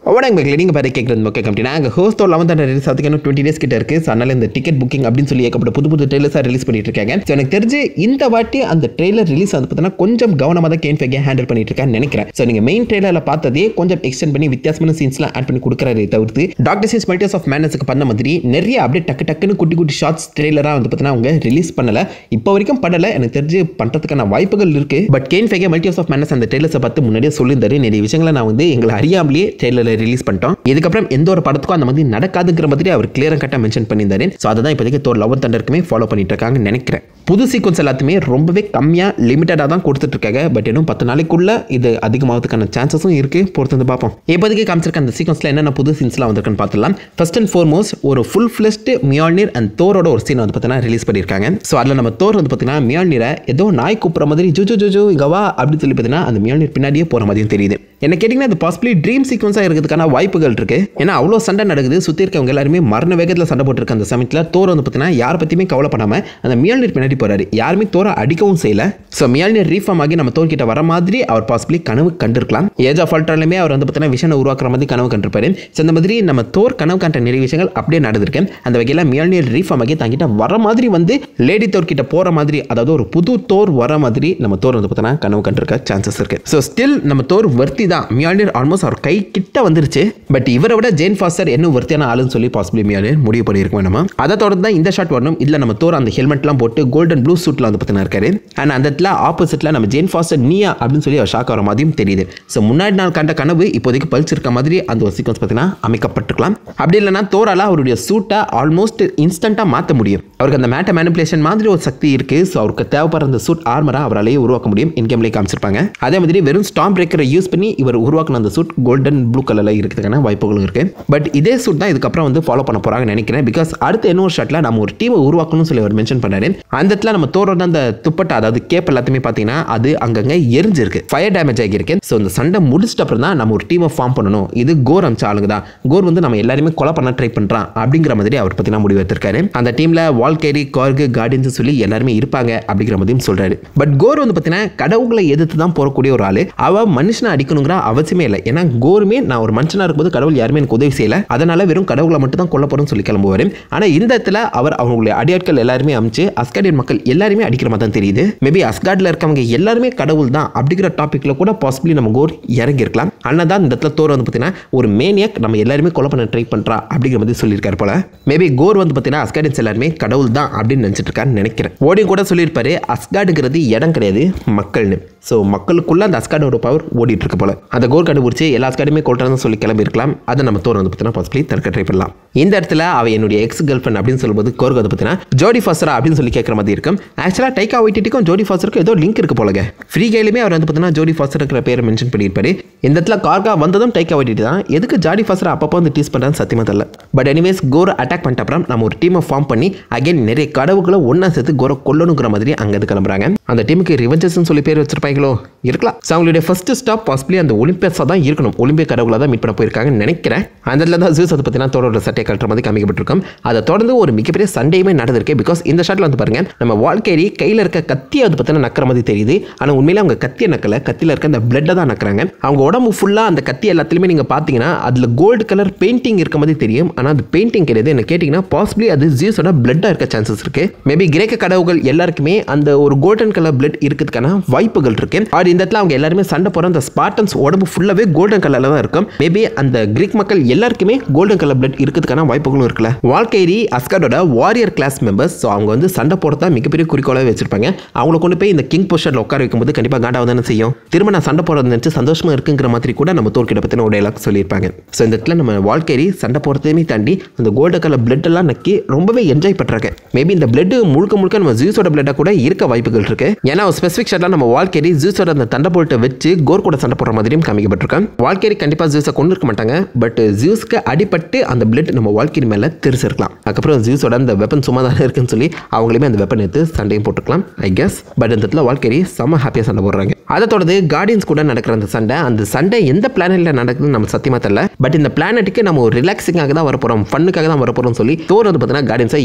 வணக்கம் மக்களே நீங்கள் பாரு கேட்குறது ஓகே கம்பெனி அங்கே ஹோஸ்டோ லெவன்த் அண்ட் ரிலீஸ் ஆகிறதுக்கு இன்னும் டுவெண்ட்டி டேஸ் கிட்ட இருக்கு ஸோ அதனால இந்த டிக்கெட் புக்கிங் அப்படின்னு சொல்லி ஏகப்பட்ட புது புது ட்ரெயிலர்ஸாக ரிலீஸ் பண்ணிட்டு இருக்காங்க ஸோ எனக்கு தெரிஞ்சு இந்த வாட்டி அந்த ட்ரெய்லர் ரிலீஸ் வந்து பார்த்தீங்கன்னா கொஞ்சம் கவனமாக தான் கேன் ஃபேகே ஹேண்டில் பண்ணிட்டு இருக்கான்னு நினைக்கிறேன் ஸோ நீங்கள் மெயின் ட்ரெய்லரில் பார்த்ததே கொஞ்சம் எக்ஸ்டெண்ட் பண்ணி வித்தியாசமான சீன்ஸ்லாம் ஆட் பண்ணி கொடுக்குறாரு தவிர்த்து டாக்டர் சீன்ஸ் மல்டியர்ஸ் ஆஃப் மேனஸுக்கு பண்ண மாதிரி நிறைய அப்படியே டக்கு டக்குன்னு குட்டி குட்டி ஷார்ட்ஸ் ட்ரெய்லராக வந்து பார்த்தீங்கன்னா அவங்க ரிலீஸ் பண்ணல இப்போ வரைக்கும் பண்ணல எனக்கு தெரிஞ்சு பண்ணுறதுக்கான வாய்ப்புகள் இருக்கு பட் கேன் ஃபேகே மல்டியர்ஸ் ஆஃப் மேனஸ் அந்த ட்ரெய்லர்ஸை பார்த்து முன்னாடியே சொல்லியிருந்தாரு நிறைய விஷயங்களை நான் வந்து எங்களை அறியாமலேயே ட்ரெய்லரில் ரிலீஸ் பண்ணிட்டோம் இதுக்கப்புறம் எந்த ஒரு படத்துக்கும் அந்த மாதிரி நடக்காதுங்கிற மாதிரி அவர் கிளியராக கட்டாக மென்ஷன் பண்ணியிருந்தாரு ஸோ அதை தான் இப்போதைக்கு தோர் லவர் தண்டருக்குமே ஃபாலோ பண்ணிட்டு இருக்காங்கன்னு நினைக்கிறேன் புது சீக்வன்ஸ் எல்லாத்தையுமே ரொம்பவே கம்மியாக லிமிட்டடாக தான் கொடுத்துட்டு இருக்காங்க பட் இன்னும் பத்து நாளைக்குள்ள இது அதிகமாகிறதுக்கான சான்சஸும் இருக்கு பொறுத்து வந்து பார்ப்போம் இப்போதைக்கு காமிச்சிருக்க அந்த சீக்வன்ஸில் என்னென்ன புது சீன்ஸ்லாம் வந்திருக்குன்னு பார்த்துலாம் ஃபர்ஸ்ட் அண்ட் ஃபார்மோஸ்ட் ஒரு ஃபுல் ஃபிளஸ்ட் மியால்நீர் அண்ட் தோரோட ஒரு சீன் வந்து பார்த்தீங்கன்னா ரிலீஸ் பண்ணியிருக்காங்க ஸோ அதில் நம்ம தோர் வந்து பார்த்தீங்கன்னா மியால்நீரை ஏதோ நாய் கூப்பிட்ற மாதிரி ஜூ ஜூ ஜூ ஜூ இங்க வா அப்படின்னு சொல்லி பார்த்தீங்கன்னா அந்த மியால்நீர் பின்னாடியே போகிற மாதிரியும் தெரியுது என்ன கேட்டிங்கன்னா அது பாசிபிளி ட்ரீம் சீக்வன்ஸாக இருக்கிறதுக்கான வாய்ப்புகள் இருக்கு ஏன்னா அவ்வளோ சண்டை நடக்குது சுற்றி இருக்கவங்க எல்லாருமே மரண வேகத்தில் சண்டை போட்டுருக்க அந்த சமயத்தில் தோர் வந்து பார்த்தீங்கன்னா யாரை பற்றியுமே கவலைப்படாமல் அந்த மியால்நீர் பின்னாடி போறாரு யாருமே தோரை அடிக்கவும் செய்யல ஸோ மியால்நீர் ரீஃபார்ம் ஆகி நம்ம தோர்கிட்ட வர மாதிரி அவர் பாசிபிளி கனவு கண்டிருக்கலாம் ஏஜ் ஆஃப் ஆல்ட்ராலுமே அவர் வந்து பார்த்தீங்கன்னா விஷனை உருவாக்குற மாதிரி கனவு கண்டிருப்பாரு ஸோ இந்த மாதிரி நம்ம தோர் கனவு கண்ட நிறைய விஷயங்கள் அப்படியே நடந்திருக்கு அந்த வகையில் மியால்நீர் ரீஃபார்ம் ஆகி தங்கிட்ட வர மாதிரி வந்து லேடி தோர் கிட்ட போகிற மாதிரி அதாவது ஒரு புது தோர் வர மாதிரி நம்ம தோர் வந்து பார்த்தீங்கன்னா கனவு கண்டிருக்க சான்சஸ் இருக்கு ஸோ ஸ்டில் நம்ம தோர் வர்த்தி தான் மியால்நீர் ஆல்மோஸ்ட் அவர் கை கிட்ட வந்துருச்சு பட் இவரை விட ஜெயின் ஃபாஸ்டர் என்ன வர்த்தியான ஆளுன்னு சொல்லி பாசிபிளி மியால்நீர் முடிவு பண்ணியிருக்கோம் நம்ம அதை தொடர்ந்து தான் இந்த ஷாட் வரணும் இல்லை நம்ம தோர் அந்த ஹெல்மெட்லாம் போட்டு கோல்டன் ப்ளூ சூட்டில் வந்து பார்த்தீங்கன்னா இருக்காரு அண்ட் அந்த இடத்துல ஆப்போசிட்டில் நம்ம ஜெயின் ஃபாஸ்டர் நீயா அப்படின்னு சொல்லி அவர் ஷாக் வர மாதிரியும் தெரியுது ஸோ முன்னாடி நாள் கண்ட கனவு இப்போதைக்கு பழிச்சிருக்க மாதிரி அந்த ஒரு சீக்வன்ஸ் பார்த்தீங்கன்னா அமைக்கப்பட்டிருக்கலாம் அப்படி இல்லைன்னா தோரால அவருடைய சூட்டை ஆல்மோஸ்ட் இன்ஸ்டண்ட்டாக மாற்ற முடியும் அவருக்கு அந்த மேட்ட மேனிப்புலேஷன் மாதிரி ஒரு சக்தி இருக்குது ஸோ அவருக்கு தேவைப்படுற அந்த சூட் ஆர்மரை அவராலேயே உருவாக்க முடியும் இன்கேம்லேயே காமிச்சிருப்பாங்க அதே மாதிரி வெறும் ஸ்டாம் பிரேக்கரை யூஸ் பண்ணி இவர் உருவாக்கின அந்த சூட் கோல்டன் ப்ளூ கலரில் இருக்கிறதுக்கான வாய்ப்புகளும் இருக்குது பட் இதே சூட் தான் இதுக்கப்புறம் வந்து ஃபாலோ பண்ண போகிறாங்கன்னு நினைக்கிறேன் பிகாஸ் அடுத்த இன்னொரு ஷாட்டில் நம்ம ஒரு டீமை உருவாக்கணும்னு சொல்லி அவர் மென்ஷன் பண்ணாரு அந்த இடத்துல நம்ம தோரோட அந்த துப்பட்டா அதாவது கேப் எல்லாத்தையுமே பார்த்தீங்கன்னா அது அங்கங்கே எரிஞ்சிருக்கு ஃபயர் டேமேஜ் ஆகியிருக்கு ஸோ இந்த சண்டை முடிச்சிட்ட அப்புறம் தான் நம்ம ஒரு டீமை ஃபார்ம் பண்ணணும் இது கோர் அமிச்ச ஆளுங்க தான் கோர் வந்து நம்ம எல்லாருமே கொலை பண்ண ட்ரை பண்ணுறான் அப்படிங்கிற மாதிரி அவர் பார்த்தீங்கன்னா முடிவு எடுத்திருக்காரு அந்த டீமில் வால்கேரி கார்கு கார்டியன்ஸ் சொல்லி எல்லாருமே இருப்பாங்க அப்படிங்கிற மாதிரியும் சொல்றாரு பட் கோர் வந்து பார்த்தீங்கன்னா கடவுளை எதிர்த்து தான் போகக்கூடிய ஒரு ஆள் அவ மனுஷனை அடிக்கணுங்கிற அவசியமே இல்லை ஏன்னா கோருமே நான் ஒரு மனுஷனா இருக்கும்போது கடவுள் யாருமே எனக்கு உதவி செய்யல அதனால வெறும் கடவுளை மட்டும் தான் கொல்ல போறேன்னு சொல்லி கிளம்புவார் ஆனால் இந்த இடத்துல அவர் அவங்களுடைய அடியாட்கள் எல்லாருமே அமைச்சு அஸ்காடியன் மக்கள் எல்லாருமே அடிக்கிற மாதிரி தான் தெரியுது மேபி அஸ்கார்டில் இருக்கவங்க எல்லாருமே கடவுள் தான் அப்படிங்கிற டாப்பிக்கில் கூட பாசிபிளி நம்ம கோர் இறங்கி இருக்கலாம் ஆனால் தான் இந்த இடத்துல தோர் வந்து பார்த்தீங்கன்னா ஒரு மேனியக் நம்ம எல்லாருமே கொலை பண்ண ட்ரை பண்ணுறா அப்படிங்கிற மாதிரி சொல்லியிருக்காரு போல மேபி கோர் வந்து பார்த்தீங்கன்னா அஸ்கார்டியன்ஸ் எல்லாருமே கடவுள் தான் அப்படின்னு நினச்சிட்டு இருக்கான்னு நினைக்கிறேன் ஓடியும் கூட சொல்லியிருப்பாரு அஸ்கார்டுங்கிறது இடம் கிடையாது மக்கள்னு ஸோ மக்களுக்குள்ள அந்த அஸ்கார்டோட பவர் ஓடிட்டு இருக்கு போல அந்த கோர் கண்டுபிடிச்சி எல்லா அஸ்கார்டுமே கொள்றதுன்னு சொல்லி கிளம்பி இருக்கலாம் அதை நம்ம தோர் வந்து பார்த்தீங்கன்னா பாசிபிளி தடுக்க ட்ரை பண்ணலாம் இந்த இடத்துல அவ என்னுடைய எக்ஸ் கேர்ள் ஃப்ரெண்ட் அப்படின்னு சொல்லும்போது கோர்க் வந்து பார்த்தீங்கன்னா ஜோடி ஃபாஸ்டரா அப்படின்னு சொல்லி கேட்குற மாதிரி இருக்கும் ஆக்சுவலாக டைக்கா ஒயிட்டிக்கும் ஜோடி ஃபாஸ்டருக்கும் ஏதோ லிங்க் இருக்கு போலங்க ஃப்ரீ கையிலுமே அவர் வந்து பார்த்தீங்கன்னா ஜோடி ஃபாஸ்டர் இருக்கிற பேரை மென்ஷன் பண்ணியிருப்பாரு இந்த இடத்துல கார்கா வந்ததும் டைக்கா ஒயிட்டி தான் எதுக்கு ஜாடி ஃபாஸ்டர் அப்பப்போ வந்து டீஸ் பண்ணுறான்னு சத்தியமாக தெரியல பட் எனிவேஸ் கோரை அட்டாக் பண்ணிட்ட அப்புறம் நம்ம ஒரு டீமை ஃபார்ம் பண்ணி அகைன் நிறைய கடவுகளை ஒன்றா சேர்த்து கோரை கொல்லணுங்கிற மாதிரி அங்கேருந்து கிளம்புறாங்க அந்த டீமுக்கு ரிவெஞ்சஸ்னு சொல்லி பேர் வச்சிருப்பாங்களோ இருக்கலாம் ஸோ அவங்களுடைய ஃபர்ஸ்ட் ஸ்டாப் பாசிபிளி அந்த ஒலிம்பியஸாக தான் இருக்கணும் ஒலிம்பிய கடவுளாக தான் மீட் பண்ண போயிருக்காங்கன்னு நினைக்கிறேன் அந்த இடத்துல தான் ஜூஸ் அதை பார்த்தீங்கன்னா தோரோட சட்டையை கட்டுற மாதிரி காமிக்கப்பட்டிருக்கும் அதை தொடர்ந்து ஒரு மிகப்பெரிய சண்டையுமே நடந்திருக்கு பிகாஸ் இந்த ஷாட்டில் வந்து பாருங்க நம்ம வாழ்க்கையை கையில் இருக்க கத்தியை வந்து பார்த்தீங்கன்னா நக்கிற மாதிரி தெரியுது ஆனால் உண்மையில அவங்க கத்தியை நக்கல கத்தியில் இருக்க அந்த பிளட்டை தான் நக்குறாங்க அவங்க உடம்பு ஃபுல்லாக அந்த கத்தி எல்லாத்துலேயுமே நீங்கள் பார்த்தீங்கன்னா அதில் கோல்டு கலர் பெயிண்டிங் இருக்க மாதிரி தெரியும் ஆனால் அது பெயிண்டிங் கிடையாது என்ன கேட்டிங்கன்னா பாசிபிளி அது ஜியூஸோட பிளட்டாக இருக்க சான்சஸ் இருக்கு மேபி கிரேக்க கடவுகள் எல்லாருக்குமே அந்த ஒரு கோல்டன் கலர் பிளட் இருக்கிறதுக்கான வாய்ப்புகள் இருக்கு ஆர் இந்த இடத்துல அவங்க எல்லாருமே சண்டை போகிற அந்த ஸ்பார்டன்ஸ் உடம்பு ஃபுல்லாகவே கோல்டன் கலரில் தான் இருக்கும் மேபி அந்த கிரீக் மக்கள் எல்லாருக்குமே கோல்டன் கலர் பிளட் இருக்கிறதுக்கான வாய்ப்புகளும் இருக்குல்ல வாழ்க்கைரி அஸ்கார்டோட வாரியர் கிளாஸ் மெம்பர்ஸ் ஸோ அவங்க வந்து சண்டை போடுறதா மிகப்பெரிய குறிக்கோளாக வச்சிருப்பாங்க அவங்கள கொண்டு போய் இந்த கிங் பொசிஷனில் உட்கார வைக்கும்போது கண்டிப்பாக காண்டாக தானே செய்யும் திரும்ப நான் சண்டை போடுறது நினச்சி சந்தோஷமா இருக்குங்கிற மாதிரி கூட நம்ம தோற்கிட்ட பற்றின ஒரு டைலாக் சொல்லியிருப்பாங்க ஸோ இந்த இடத்துல நம்ம வாழ்க்கைரி சண்டை போடுறதையுமே தாண்டி அந்த கோல்டன் கலர் பிளட் எல்லாம் நக்கி ரொம்பவே என்ஜாய் பண்ணுறாங்க மேபி இந்த பிளட் முழுக்க முழுக்க நம்ம ஜூஸோட பிளட்டாக கூட இருக்க வாய்ப்புகள் இருக்கு ஏன்னா ஸ்பெசிஃபிக் ஷாட்டில் நம்ம வாழ்க்கைரி ஜூஸோட அந்த தண்டை போல்ட்டை வச்சு கோர் கூட சண்டை போடுற மாதிரியும் காமிக்கப்பட்டிருக்கான் வாழ்க்கைரி கண்டிப்பாக ஜூஸை கொண்டு இருக்க மாட்டாங்க பட் ஜூஸ்க்கு அடிபட்டு அந்த பிளட் நம்ம வாழ்க்கையின் மேலே தெரிச்சிருக்கலாம் அதுக்கப்புறம் ஜூஸோட அந்த வெப்பன் சும்மா தானே இருக்குன்னு சொல்லி அவங்களுமே அந்த வெப்பன் எடுத்து சண்டையும் போட்டுக்கலாம் ஐ கெஸ் பட் இந்த இடத்துல வாழ்க்கைரி செம்ம ஹாப்பியாக சண்டை போடுறாங்க அதை தொடர்ந்து கார்டியன்ஸ் கூட நடக்கிற அந்த சண்டை அந்த சண்டை எந்த பிளானெட்டில் நடக்குதுன்னு நம்ம சத்தியமாக தெரியல பட் இந்த பிளானெட்டுக்கு நம்ம ஒரு ரிலாக்ஸிங்காக தான் வரப்போகிறோம் ஃபன்னுக்காக தான் வரப்போகிறோம் சொல்லி தோர் வந்து பார்த்தீங்கன்னா கார்டியன்ஸை ஏமாற்றி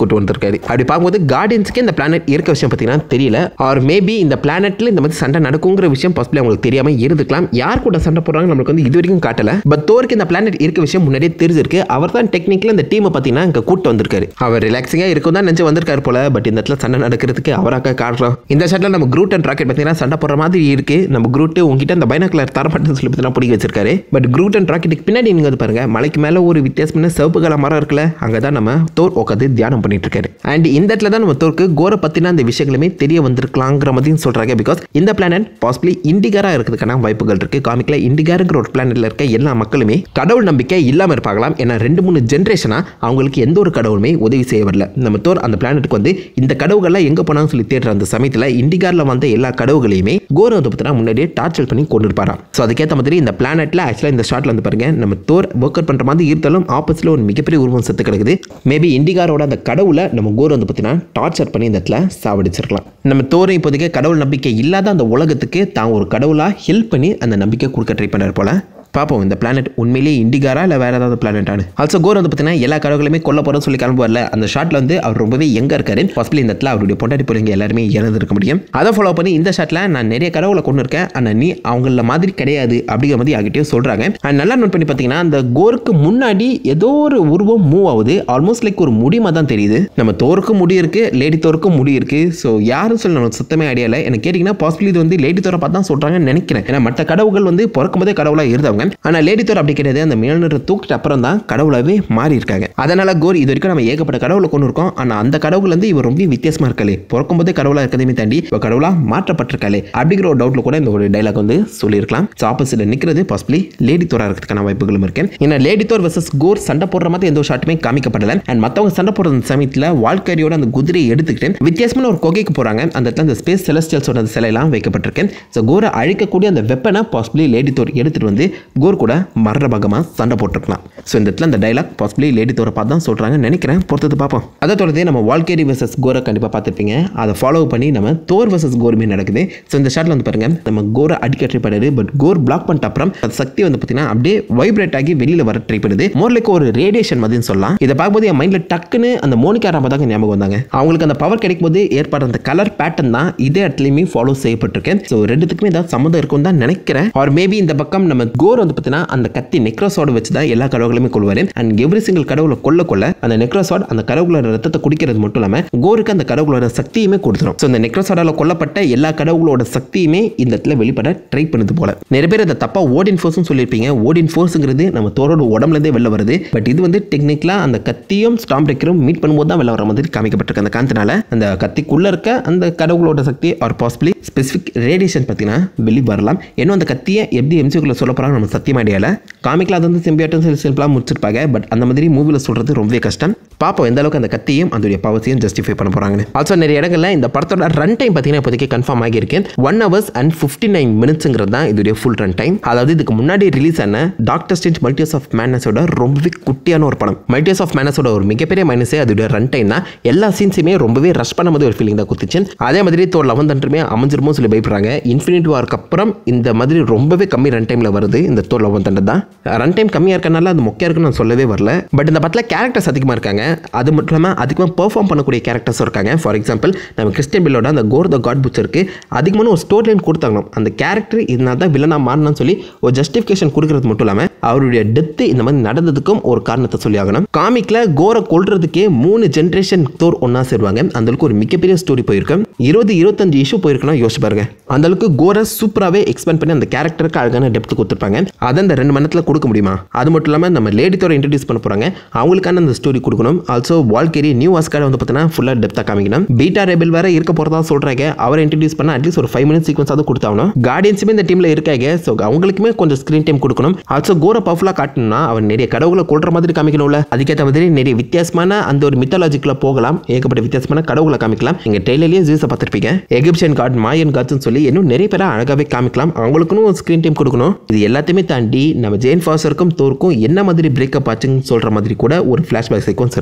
கூட்டு வந்திருக்காரு அப்படி பார்க்கும்போது கார்டியன்ஸ்க்கு இந்த பிளானட் இருக்க விஷயம் பார்த்தீங்கன்னா தெரியல ஆர் மேபி இந்த பிளானட்ல இந்த மாதிரி சண்டை நடக்குங்கிற விஷயம் பாசிபிளி அவங்களுக்கு தெரியாம இருந்துக்கலாம் யார் கூட சண்டை போடுறாங்க நம்மளுக்கு வந்து இது வரைக்கும் காட்டல பட் தோருக்கு இந்த பிளானட் இருக்க விஷயம் முன்னாடியே தெரிஞ்சிருக்கு அவர் தான் டெக்னிக்கலி இந்த டீமை பார்த்தீங்கன்னா இங்கே கூட்டு வந்திருக்காரு அவர் ரிலாக்ஸிங்காக இருக்கும் தான் நினச்சி வந்திருக்காரு போல பட் இந்த இடத்துல சண்டை நடக்கிறதுக்கு அவராக காட்டுறோம் இந்த ஷாட்டில் நம்ம குரூட் அண்ட் ராக்கெட் பார்த்தீங்கன்னா சண்டை போடுற மாதிரி இருக்கு நம்ம குரூட் உங்ககிட்ட அந்த பைனாக்குலர் தரப்பட்டு சொல்லி பார்த்தீங்கன்னா பிடிக்க வச்சிருக்காரு பட் குரூட் அண்ட் ராக்கெட்டுக்கு பின்னாடி நீங்கள் வந்து பாருங்க மலைக்கு மேலே ஒரு வித்தியாசமான சிவப்பு கலர் மரம் இருக்குல்ல அங்கே தான் நம்ம தோர் உட்காந்து தியானம் பண்ணிட்டு இருக்காரு அண்ட் இந்த இடத்துல தான் நம்ம தோருக்கு கோரை பற்றின அந்த விஷயங்களுமே தெரிய வந்திருக்கலாங்கிற மாதிரியும் சொல்கிறாங்க பிகாஸ் இந்த பிளானட் பாசிபிளி இண்டிகாராக இருக்கிறதுக்கான வாய்ப்புகள் இருக்கு காமிக்கில் இண்டிகாருங்கிற ஒரு பிளானட்ல இருக்க எல்லா மக்களுமே கடவுள் நம்பிக்கை இல்லாமல் இருப்பாங்களாம் ஏன்னா ரெண்டு மூணு ஜென்ரேஷனாக அவங்களுக்கு எந்த ஒரு கடவுளுமே உதவி செய்ய வரல நம்ம தோர் அந்த பிளானட்டுக்கு வந்து இந்த கடவுள்கள்லாம் எங்கே போனாலும் சொல்லி தேடுற அந்த சமயத்தில் இண்டிகாரில் வந்த எல்லா கடவுள்களையுமே கோரை வந்து பார்த்தீங்கன்னா முன்னாடியே டார்ச்சர் பண்ணி கொண்டு இருப்பாராம் ஸோ அதுக்கேற்ற மாதிரி இந்த பிளானட்டில் ஆக்சுவலாக இந்த ஷாட்டில் வந்து பாருங்க நம்ம தோர் ஒர்க் அவுட் பண்ணுற மாதிரி இருந்தாலும் ஆப்போசிட்டில் ஒரு மிகப்பெரிய உருவம் செத்து கிடக்குது மேபி இண்டிகாரோட அந்த கடவுளை நம்ம கோர் வந்து பார்த்தீங்கன்னா டார்ச்சர் பண்ணி இந்த இடத்துல சாவடிச்சிருக்கலாம் நம்ம தோரை இப்போதைக்கு கடவுள் நம்பிக்கை இல்லாத அந்த உலகத்துக்கு தான் ஒரு கடவுளாக ஹெல்ப் பண்ணி அந்த நம்பிக்கை கொடுக்க ட்ரை பண்ணார் போல பார்ப்போம் இந்த பிளானட் உண்மையிலேயே இண்டிகாரா இல்லை வேறு ஏதாவது பிளானட்டானு ஆல்சோ கோர் வந்து பார்த்தீங்கன்னா எல்லா கடவுளுமே கொல்ல போகிறோம்னு சொல்லி கிளம்புவார்ல அந்த ஷாட்டில் வந்து அவர் ரொம்பவே எங்கே இருக்காரு பாசிபிளி இந்த இடத்துல அவருடைய பொண்டாட்டி பிள்ளைங்க எல்லாருமே இறந்து இருக்க முடியும் அதை ஃபாலோ பண்ணி இந்த ஷாட்டில் நான் நிறைய கடவுளை கொண்டு இருக்கேன் ஆனால் நீ அவங்கள மாதிரி கிடையாது அப்படிங்கிற மாதிரி யார்கிட்டயும் சொல்கிறாங்க அண்ட் நல்லா நோட் பண்ணி பார்த்தீங்கன்னா அந்த கோருக்கு முன்னாடி ஏதோ ஒரு உருவம் மூவ் ஆகுது ஆல்மோஸ்ட் லைக் ஒரு முடிமா தான் தெரியுது நம்ம தோருக்கும் முடி இருக்கு லேடி தோருக்கும் முடி இருக்கு ஸோ யாரும் சொல்ல நமக்கு சுத்தமே ஐடியா இல்லை எனக்கு கேட்டிங்கன்னா பாசிபிளி இது வந்து லேடி தோரை பார்த்து தான் சொல்கிறாங்கன்னு நினைக்கிறேன் ஏன்னா மற்ற கடவுள்கள் வந்து பிறக்கும் போதே கடவுளாக இருந்தவங்க ஆனால் லேடி தோர் அப்படி கிடையாது அந்த மேல்நிற தூக்கிட்ட அப்புறம் தான் கடவுளாகவே மாறி இருக்காங்க அதனால கோர் இது வரைக்கும் நம்ம ஏகப்பட்ட கடவுளை கொண்டு இருக்கோம் ஆனால் அந்த கடவுள் வந்து இவர் ரொம்ப வித்தியாசமா இருக்காளே பிறக்கும் போதே கடவுளாக இருக்கதையுமே தாண்டி இப்போ கடவுளாக மாற்றப்பட்டிருக்காளே அப்படிங்கிற ஒரு டவுட்ல கூட இந்த ஒரு டைலாக் வந்து சொல்லியிருக்கலாம் ஸோ ஆப்போசிட்ல நிற்கிறது பாசிபிளி லேடி தோரா இருக்கிறதுக்கான வாய்ப்புகளும் இருக்கு ஏன்னா லேடி தோர் வர்சஸ் கோர் சண்டை போடுற மாதிரி எந்த ஒரு ஷாட்டுமே காமிக்கப்படல அண்ட் மற்றவங்க சண்டை போடுற அந்த சமயத்தில் வாழ்க்கையோட அந்த குதிரையை எடுத்துக்கிட்டு வித்தியாசமான ஒரு கொகைக்கு போறாங்க அந்த இடத்துல அந்த ஸ்பேஸ் செலஸ்டியல்ஸோட அந்த சிலையெல்லாம் வைக்கப்பட்டிருக்கு ஸோ கோரை அழிக்கக்கூடிய அந்த வெப்பனை பாசிபிளி லேடி தோர் எடுத்துட்டு வந்து கோர் கூட மரண பாகமாக சண்டை போட்டிருக்கலாம் ஸோ இந்த இடத்துல அந்த டைலாக் பாசிபிளி லேடி தோரை பார்த்து தான் சொல்கிறாங்கன்னு நினைக்கிறேன் பொறுத்தது பார்ப்போம் அதை தொடர்ந்து நம்ம வால்கேரி வர்சஸ் கோரை கண்டிப்பாக பார்த்துருப்பீங்க அதை ஃபாலோ பண்ணி நம்ம தோர் வர்சஸ் கோருமே நடக்குது ஸோ இந்த ஷாட்டில் வந்து பாருங்க நம்ம கோரை அடிக்க ட்ரை பண்ணுது பட் கோர் பிளாக் பண்ணிட்ட அப்புறம் அந்த சக்தி வந்து பார்த்தீங்கன்னா அப்படியே வைப்ரேட் ஆகி வெளியில் வர ட்ரை பண்ணுது மோர் லைக் ஒரு ரேடியேஷன் மாதிரின்னு சொல்லலாம் இதை பார்க்கும்போது என் மைண்டில் டக்குன்னு அந்த மோனிகா ராம தாங்க ஞாபகம் வந்தாங்க அவங்களுக்கு அந்த பவர் கிடைக்கும் போது ஏற்படுற அந்த கலர் பேட்டர்ன் தான் இதே இடத்துலையுமே ஃபாலோ செய்யப்பட்டிருக்கு ஸோ ரெண்டுத்துக்குமே ஏதாவது சம்மந்தம் இருக்கும் தான் நினைக்கிறேன் ஆர் மேபி இந்த பக்கம் நம்ம கோர் வந்து பார்த்தீங்கன்னா அந்த கத்தி நெக்ரோஸோட வச்சு தான் எல்லா கடவுளுமே கொள்வார் அண்ட் எவ்ரி சிங்கிள் கடவுளை கொல்ல கொள்ள அந்த நெக்ரோஸோட அந்த கடவுளோட ரத்தத்தை குடிக்கிறது மட்டும் இல்லாமல் கோருக்கு அந்த கடவுளோட சக்தியுமே கொடுத்துரும் ஸோ இந்த நெக்ரோஸோட கொல்லப்பட்ட எல்லா கடவுளோட சக்தியுமே இந்த இடத்துல வெளிப்பட ட்ரை பண்ணுது போல நிறைய பேர் அதை தப்பா ஓடின் ஃபோர்ஸ்னு சொல்லியிருப்பீங்க ஓடின் ஃபோர்ஸுங்கிறது நம்ம தோரோட உடம்புலேருந்தே வெளில வருது பட் இது வந்து டெக்னிக்கலாக அந்த கத்தியும் ஸ்டாம் பிரேக்கரும் மீட் பண்ணும்போது தான் வெளில வர மாதிரி காமிக்கப்பட்டிருக்கு அந்த காந்தனால அந்த கத்திக்குள்ள இருக்க அந்த கடவுளோட சக்தி ஆர் பாசிபிளி ஸ்பெசிஃபிக் ரேடியேஷன் பார்த்தீங்கன்னா வெளி வரலாம் இன்னும் அந்த கத்தியை எப்படி எம்சிக்குள்ள சொல்ல போகிறாங்க நம்ம சத்தியம் ஐடியாவில் காமிக்கில் அது வந்து சிம்பியாட்டும் சில சிம்பிளாக முடிச்சிருப்பாங்க பட் அந்த மாதிரி மூவியில் சொல்கிறது ரொம்பவே கஷ்டம் பார்ப்போம் எந்த அளவுக்கு அந்த கத்தியும் அதோடைய பவர்ஸையும் ஜஸ்டிஃபை பண்ண போகிறாங்கன்னு ஆல்சோ நிறைய இடங்கள்ல இந்த படத்தோட ரன் டைம் பார்த்தீங்கன்னா இப்போதைக்கு கன்ஃபார்ம் ஆகியிருக்கு one hours and fifty nine மினிட்ஸுங்கிறது தான் இதோடைய ஃபுல் ரன் டைம் அதாவது இதுக்கு முன்னாடி ரிலீஸ் ஆன டாக்டர் ஸ்டேஜ் மல்டியஸ் ஆஃப் மேனஸோட ரொம்பவே குட்டியான ஒரு படம் மல்டியஸ் ஆஃப் மேனஸோட ஒரு மிகப்பெரிய மைனஸே அதோடைய ரன் டைம் தான் எல்லா சீன்ஸுமே ரொம்பவே ரஷ் பண்ண மாதிரி ஒரு ஃபீலிங் தான் குத்துச்சு அதே மாதிரி தோர் லெவன் தண்டுமே அமைஞ்சிருமோ சொல்லி பயப்படுறாங்க இன்ஃபினிட்டி வார்க்கு அப்புறம் இந்த மாதிரி ரொம்பவே கம்மி ரன் டைமில் வருது இந்த தோர் லெவன் தண்டு தான் ரன் டைம் கம்மியாக இருக்கனால அது மொக்கையாக இருக்குன்னு நான் சொல்லவே வரல பட் இந்த படத்தில் கேரக்டர்ஸ் அதிகமாக இருக்காங்க அது மட்டும் இல்லாமல் அதிகமாக பெர்ஃபார்ம் பண்ணக்கூடிய கேரக்டர்ஸும் இருக்காங்க ஃபார் எக்ஸாம்பிள் நம்ம கிறிஸ்டியன் பில்லோட அந்த கோர் த காட் புச்சருக்கு அதிகமான ஒரு ஸ்டோரி லைன் கொடுத்தாங்க அந்த கேரக்டர் இதனால தான் வில்லனா மாறணும்னு சொல்லி ஒரு ஜஸ்டிஃபிகேஷன் கொடுக்கறது மட்டும் இல்லாமல் அவருடைய டெத்து இந்த மாதிரி நடந்ததுக்கும் ஒரு காரணத்தை சொல்லி ஆகணும் காமிக்கில் கோரை கொல்றதுக்கே மூணு ஜென்ரேஷன் தோர் ஒன்றா சேருவாங்க அந்த அளவுக்கு ஒரு மிகப்பெரிய ஸ்டோரி போயிருக்கு இருபது இருபத்தஞ்சு இஷ்யூ போயிருக்குன்னா யோசிச்சு பாருங்க அந்த அளவுக்கு கோரை சூப்பராகவே எக்ஸ்பேண்ட் பண்ணி அந்த கேரக்டருக்கு அழகான டெப்த் கொடுத்துருப்பாங்க அதை அந்த ரெண்டு மணி நேரத்தில் கொடுக்க முடியுமா அது மட்டும் இல்லாமல் நம்ம லேடி தோரை இன்ட்ரடியூஸ் பண்ண போகிறாங்க அவங்களுக்கான அந்த ஸ்டோரி கொடுக்கணும் ஆல்சோ வால்கேரி நியூ ஆஸ்கார்டை வந்து பார்த்தீங்கன்னா ஃபுல்லாக டெப்த்தாக காமிக்கணும் பீட்டா ரெபிள் வேற இருக்க போகிறதா சொல்கிறாங்க அவரை இன்ட்ரடியூஸ் பண்ண அட்லீஸ்ட் ஒரு ஃபைவ் மினிட்ஸ் சீக்வன்ஸ் அது கொடுத்தாகணும் கார்டியன்ஸுமே இந்த டீமில் இருக்காங்க ஸோ அவங்களுக்குமே கொஞ்சம் ஸ்க்ரீன் டைம் கொடுக்கணும் ஆல்சோ கோரை பஃபுல்லாக காட்டணும்னா அவன் நிறைய கடவுளை கொள்ற மாதிரி காமிக்கணும்ல அதுக்கேற்ற மாதிரி நிறைய வித்தியாசமான அந்த ஒரு மித்தாலஜிக்கில் போகலாம் ஏகப்பட்ட வித்தியாசமான கடவுளை காமிக்கலாம் நீங்க ட்ரெயிலர்லேயே ஜூஸை பார்த்துருப்பீங்க எகிப்சியன் காட் மாயன் காட்ஸ்னு சொல்லி இன்னும் நிறைய பேரை அழகாகவே காமிக்கலாம் அவங்களுக்குன்னு ஒரு ஸ்க்ரீன் டைம் கொடுக்கணும் இது எல்லாத்தையுமே தாண்டி நம்ம ஜெயின் ஃபாசருக்கும் தோருக்கும் என்ன மாதிரி பிரேக்கப் ஆச்சுன்னு சொல்ற மாதிரி கூட ஒரு ஃப்ளாஷ்பேக் சீக்வன்ஸ் இருக்கு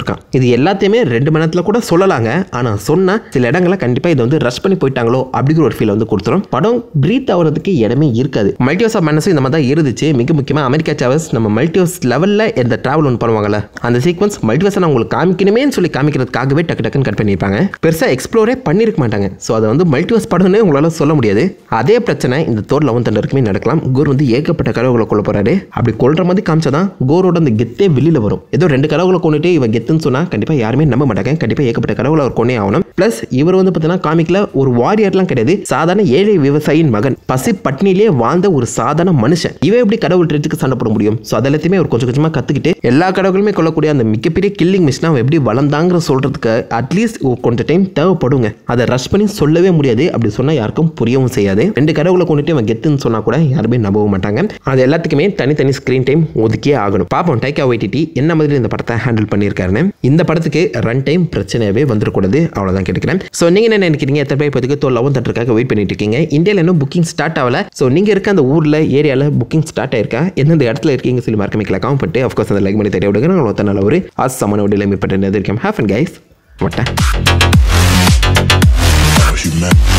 கொடுத்துருக்கான் இது எல்லாத்தையுமே ரெண்டு மணி நேரத்தில் கூட சொல்லலாங்க ஆனால் சொன்ன சில இடங்களை கண்டிப்பாக இதை வந்து ரஷ் பண்ணி போயிட்டாங்களோ அப்படிங்கிற ஒரு ஃபீல் வந்து கொடுத்துரும் படம் பிரீத் ஆகிறதுக்கு இடமே இருக்காது மல்டிவர்ஸ் ஆஃப் மேனஸும் இந்த மாதிரி தான் இருந்துச்சு மிக முக்கியமாக அமெரிக்கா சாவஸ் நம்ம மல்டிவர்ஸ் லெவலில் இந்த ட்ராவல் ஒன்று பண்ணுவாங்கல்ல அந்த சீக்வன்ஸ் மல்டிவர்ஸை நான் உங்களுக்கு காமிக்கணுமேன்னு சொல்லி காமிக்கிறதுக்காகவே டக்கு டக்குன்னு கட் பண்ணியிருப்பாங்க பெருசாக எக்ஸ்ப்ளோரே பண்ணியிருக்க மாட்டாங்க ஸோ அதை வந்து மல்டிவர்ஸ் படம்னே உங்களால் சொல்ல முடியாது அதே பிரச்சனை இந்த தோர் லெவன் தண்டருக்குமே நடக்கலாம் கோர் வந்து ஏகப்பட்ட கனவுகளை கொள்ள போறாரு அப்படி கொள்ற மாதிரி காமிச்சாதான் கோரோட அந்த கெத்தே வெளியில் வரும் ஏதோ ரெண்டு கனவுகளை கொண்டுட்டு இவன் கெத்துன்னு சொன்னால் கண்டிப்பாக யாருமே நம்ப மாட்டாங்க கண்டிப்பாக ஏகப்பட்ட கனவுகளை அவர் கொண்டே ஆகணும் ப்ளஸ் இவர் வந்து பார்த்தீங்கன்னா காமிக்கில் ஒரு வாரியர்லாம் கிடையாது சாதாரண ஏழை விவசாயியின் மகன் பசி பட்னியிலே வாழ்ந்த ஒரு சாதாரண மனுஷன் இவன் எப்படி கடவுள் ட்ரெட்டுக்கு சண்டை போட முடியும் ஸோ அதெல்லாத்தையுமே அவர் கொஞ்சம் கொஞ்சமாக கற்றுக்கிட்டு எல்லா கடவுளுமே கொல்லக்கூடிய அந்த மிகப்பெரிய கில்லிங் மிஷினை அவன் எப்படி வளர்ந்தாங்கிற சொல்கிறதுக்கு அட்லீஸ்ட் கொஞ்சம் டைம் தேவைப்படுங்க அதை ரஷ் பண்ணி சொல்லவே முடியாது அப்படி சொன்னால் யாருக்கும் புரியவும் செய்யாது ரெண்டு கடவுளை கொண்டுட்டு அவன் கெத்துன்னு சொன்னால் கூட யாருமே நம்பவும் மாட்டாங்க அது எல்லாத்துக்குமே தனித்தனி ஸ்க்ரீன் டைம் ஒதுக்கியே ஆகணும் பார்ப்போம் டைக்கா ஒய்டிடி என்ன மாதிரி இந்த படத்தை ஹேண்டில் பண்ணியிருக்காருன்னு இந்த படத்துக்கு ரன் டைம் பிரச்சனையாகவே வந்துடக்கூடாது அவ்வளோதான் கேட்டுக்கிறேன் ஸோ நீங்கள் என்ன நினைக்கிறீங்க எத்தனை பேர் இப்போதைக்கு தோ லவன் தட்டுறதுக்காக வெயிட் பண்ணிட்டு இருக்கீங்க இந்தியாவில் இன்னும் புக்கிங் ஸ்டார்ட் ஆகல ஸோ நீங்கள் இருக்க அந்த ஊரில் ஏரியாவில் புக்கிங் ஸ்டார்ட் ஆயிருக்கா எந்தெந்த இடத்துல இருக்கீங்க சொல்லி மறக்க வைக்கல காம் பண்ணிட்டு அஃப்கோர்ஸ் அந்த லைக் பண்ணி தெரிய விடுங்க நான் ஒருத்த நல்ல ஒரு ஆசமான ஒரு டிலைமை பட்டு இருக்கேன் ஹேஃப் அண்ட் கைஸ் வட்டேன் Human.